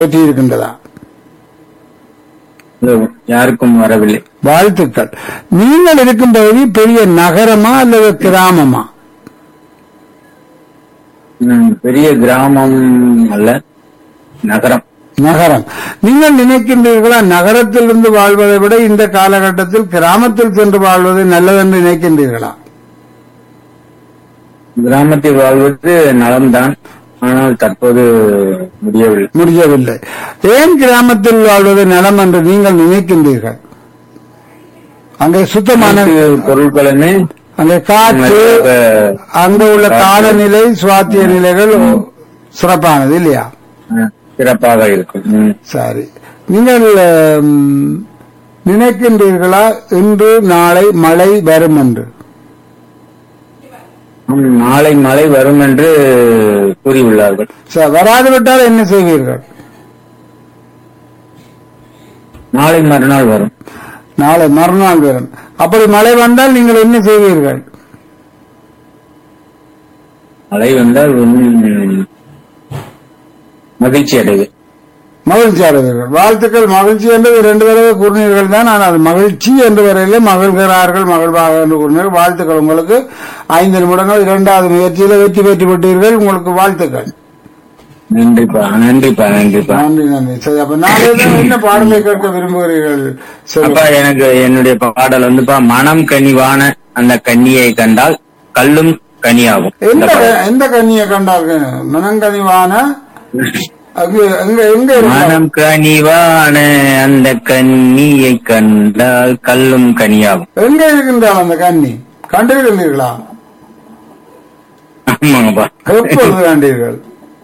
வெற்றி இருக்கின்றதா இதோ யாருக்கும் வரவில்லை வாழ்த்துக்கள் நீங்கள் இருக்கும் பகுதி பெரிய நகரமா அல்லது கிராமமா ம், பெரிய கிராமம் அல்ல நகரம் நகரம் நீங்கள் நினைக்கின்றீர்களா நகரத்திலிருந்து வாழ்வதை விட இந்த காலகட்டத்தில் கிராமத்தில் சென்று வாழ்வது நல்லதென்று நினைக்கின்றீர்களா கிராமத்தில் வாழ்வது நலம்தான் ஆனால் தற்போது முடியவில்லை முடியவில்லை ஏன் கிராமத்தில் வாழ்வது நலம் என்று நீங்கள் நினைக்கின்றீர்கள் அங்கே சுத்தமான அனைத்து பொருட்களுமே அங்கே காற்று அஹ், அங்க உள்ள காலநிலை சுவாத்திய நிலைகள் சிறப்பானது இல்லையா அஹ், சிறப்பாக இருக்கும் ம். சரி நீங்கள் ம், நினைக்கின்றீர்களா இன்று நாளை மழை வரும் என்று ம், நாளை மழை வரும் என்று கூறியுள்ளார்கள் ச- வராது விட்டால் என்ன செய்வீர்கள் நாளை மறுநாள் வரும் நாளை மறுநாள் வரும் அப்படி மழை வந்தால் நீங்கள் என்ன செய்வீர்கள் மழை வந்தால் ஒன்றும் மகிழ்ச்சி அடைவேன் மகிழ்ச்சி அடைவீர்கள் வாழ்த்துக்கள் மகிழ்ச்சி என்று இரண்டு தடவை கூறினீர்கள் தான் ஆனால் அது மகிழ்ச்சி என்று வரையிலே மகிழ்கிறார்கள் மகிழ்வாக என்று கூறினீர்கள் வாழ்த்துக்கள் உங்களுக்கு ஐந்து நிமிடங்கள் இரண்டாவது முயற்சியில வெற்றி பெற்று விட்டீர்கள் உங்களுக்கு வாழ்த்துக்கள் நன்றிப்பா நன்றிப்பா நன்றிப்பா நன்றி நன்றி சரி அப்ப நாளை என்ன பாடலை கேட்க விரும்புகிறீர்கள் சரி அப்பா எனக்கு என்னுடைய பாடல் வந்துப்பா மனம் கனிவான அந்த கன்னியை கண்டால் கல்லும் கனியாகும் இந்த எந்த பாடல். எந்த கன்னியை கண்டார்கள் மனங்கனிவான அங்கு எங்க எங்க இருக்கிறார்? மனம் கனிவான அந்த கன்னியை கண்டால் கல்லும் கனியாகும் எங்க இருக்கின்றாள் அந்த கன்னி கண்டிருக்கின்றீர்களா ஆமாங்கப்பா எப்பொழுது கண்டீர்கள்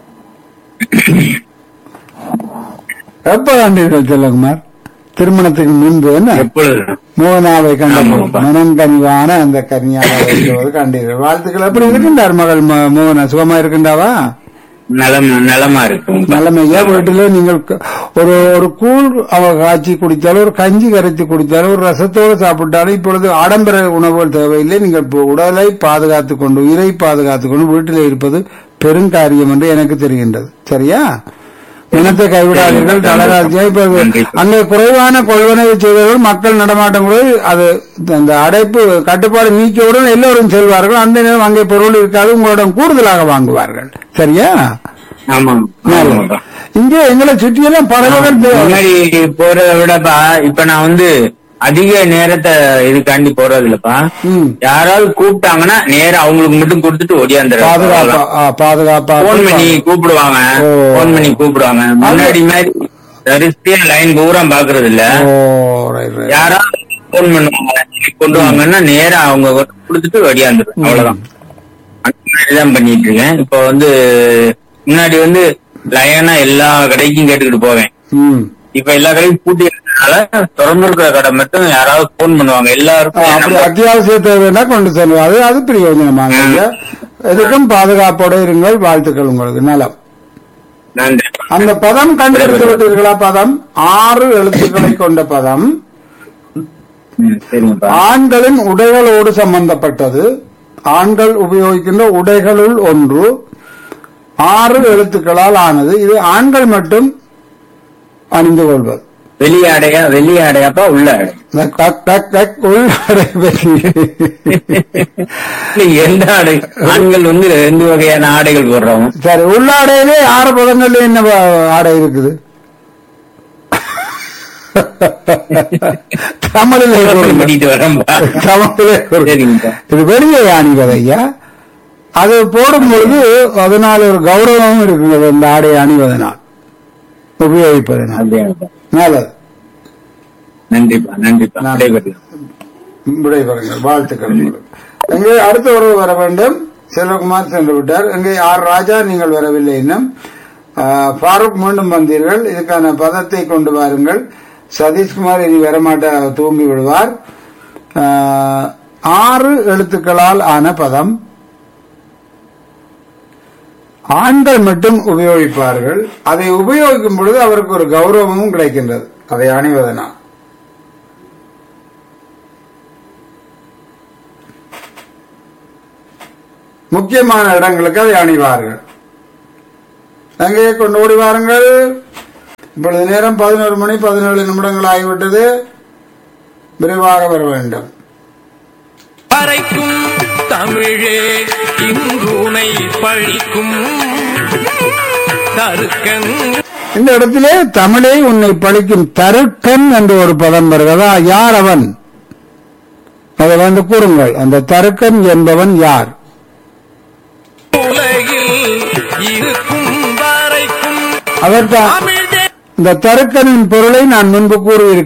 எப்ப கண்டீர்கள் செல்லகுமார் திருமணத்துக்கு முன்பு என்ன எப்பொழுது மோகனாவை கண்ட ஆமாப்பா. மனம் கனிவான அந்த கன்னியாக இருக்கிறது கண்டீர்கள் வாழ்த்துக்கள் எப்படி இருக்கின்றார் மகள் ம- மோகனா சுகமா இருக்கின்றாவா நலம் நலமா இருக்கும் நல்லமையா வீட்டிலே நீங்கள் க- ஒரு ஒரு கூழ் அவ காய்ச்சி குடித்தாலும் ஒரு கஞ்சி கரைத்து குடித்தாலும் ஒரு ரசத்தோடு சாப்பிட்டாலும் இப்பொழுது ஆடம்பர உணவுகள் தேவையில்லை நீங்கள் இப்போ உடலை பாதுகாத்துக் கொண்டு உயிரை பாதுகாத்துக் கொண்டு வீட்டிலே இருப்பது பெருங்காரியம் என்று எனக்கு தெரிகின்றது சரியா இனத்தை கைவிடாதீர்கள் தளராஜ்யா இப்ப நன்றி. அங்கே குறைவான கொள்வனவை செய்தவர்கள் மக்கள் நடமாட்டம் கூட அது அந்த அடைப்பு கட்டுப்பாடு நீக்கியவுடன் எல்லோரும் செல்வார்கள் அந்த நேரம் அங்கே பொருள் இருக்காது உங்களிடம் கூடுதலாக வாங்குவார்கள் சரியா ஆமாம் ஆமாங்கப்பா இங்கே எங்களை சுற்றியெல்லாம் பறவைகள் தே- முன்னாடி போறதை விடப்பா இப்ப நான் வந்து அதிக நேரத்தை இதுக்காண்டி போறது இல்லப்பா ம். யாராவது கூப்பிட்டாங்கன்னா நேரா அவங்களுக்கு மட்டும் கொடுத்துட்டு பாதுகாப்பா ஒடியாந்துடுறேன் ஆ, பாதுகாப்பா போன் பண்ணி கூப்பிடுவாங்க ஓ. போன் பண்ணி கூப்பிடுவாங்க முன்னாடி மாதிரி வரிசையா லைன் பூரா பாக்குறது இல்ல ஓ ரைட் ரைட் யாராவது போன் பண்ணுவாங்க இன்னைக்கு கொண்டு வாங்கன்னா நேரா அவங்க கொடுத்துட்டு ஒடியாந்துருவேன் அவ்வளவுதான் அந்த மாதிரிதான் பண்ணிட்டு இருக்கேன் இப்போ வந்து முன்னாடி வந்து லயனா எல்லா கடைக்கும் கேட்டுக்கிட்டு போவேன் ம் இப்ப எல்லா கடையும் பூட்டி இருக்கறதுனால திறந்து இருக்கிற கடை மட்டும் யாராவது போன் பண்ணுவாங்க ஆ, எல்லாருக்கும் என் அப்படி number- அத்தியாவசிய தேவைன்னா கொண்டு செல்வோம் அது அது பிரயோஜனமாக இல்லையா? எதுக்கும் பாதுகாப்போட இருங்கள் வாழ்த்துக்கள் உங்களுக்கு நலம் நன்றி அந்த பதம் கண்டுபிடித்து விட்டீர்களா பதம் ஆறு எழுத்துக்களை கொண்ட பதம் ம், சரிங்கப்பா ஆண்களின் உடைகளோடு சம்பந்தப்பட்டது ஆண்கள் உபயோகிக்கின்ற உடைகளுள் ஒன்று ஆறு எழுத்துக்களால் ஆனது இது ஆண்கள் மட்டும் அணிந்து கொள்வது வெளியாடையா வெளியாடையாப்பா உள்ள ஆடை டக் டக் டக் டக் உள்ளாடை பற்றி. இல்ல, எந்த ஆடை ஆண்கள் வந்து ரெண்டு வகையான ஆடைகள் போடுறோம் சரி உள்ளாடையிலே ஆறு பதங்கள்ல என்ன வ- ஆடை இருக்குது தமிழிலே கூறுங்க. பண்ணிட்டு வரேன்பா தமிழிலே கூறுங்க. சரிங்கப்பா இது வெளியே அணிவது ஐயா அது போடும்பொழுது அதனால் ஒரு கௌரவமும் இருக்கிறது அந்த ஆடை அணிவதனால் உபயோகிப்பதனால் அப்படியாப்பா நல்லது நன்றிப்பா நன்றிப்பா நன்றி. விடைபெறுகிறேன். விடைபெறுங்கள் வாழ்த்துக்கள் உங்களுக்கு. எங்கே அடுத்த உறவு வர வேண்டும் செல்வகுமார் சென்று விட்டார் எங்கே ஆர் ராஜா நீங்கள் வரவில்லை இன்னும் ஆ, ஃபாரூக் மீண்டும் வந்தீர்கள் இதுக்கான பதத்தை கொண்டு வாருங்கள் சதீஷ்குமார் இனி வரமாட்ட தூங்கி விடுவார் ஆ, ஆறு எழுத்துக்களால் ஆன பதம் ஆண்கள் மட்டும் உபயோகிப்பார்கள் அதை உபயோகிக்கும் பொழுது அவருக்கு ஒரு கௌரவமும் கிடைக்கின்றது அதை அணிவதனால் முக்கியமான இடங்களுக்கு அதை அணிவார்கள் அங்கே கொண்டு ஓடி வாருங்கள் இப்பொழுது நேரம் பதினோரு மணி பதினேழு நிமிடங்கள் ஆகிவிட்டது விரைவாக வர வேண்டும் பறைக்கும் தமிழே இங்குனை பழிக்கும் தருக்கன் இந்த இடத்திலே தமிழே உன்னை பழிக்கும் தருக்கன் என்று ஒரு பதம் வருகிறதா யார் அவன் அதை வந்து கூறுங்கள் அந்த தருக்கன் என்பவன் யார் உலகில் இருக்கும் வரைக்கும் அதற்கான தமிழே இந்த தருக்கனின் பொருளை நான் முன்பு கூறியிருக்கிறேன்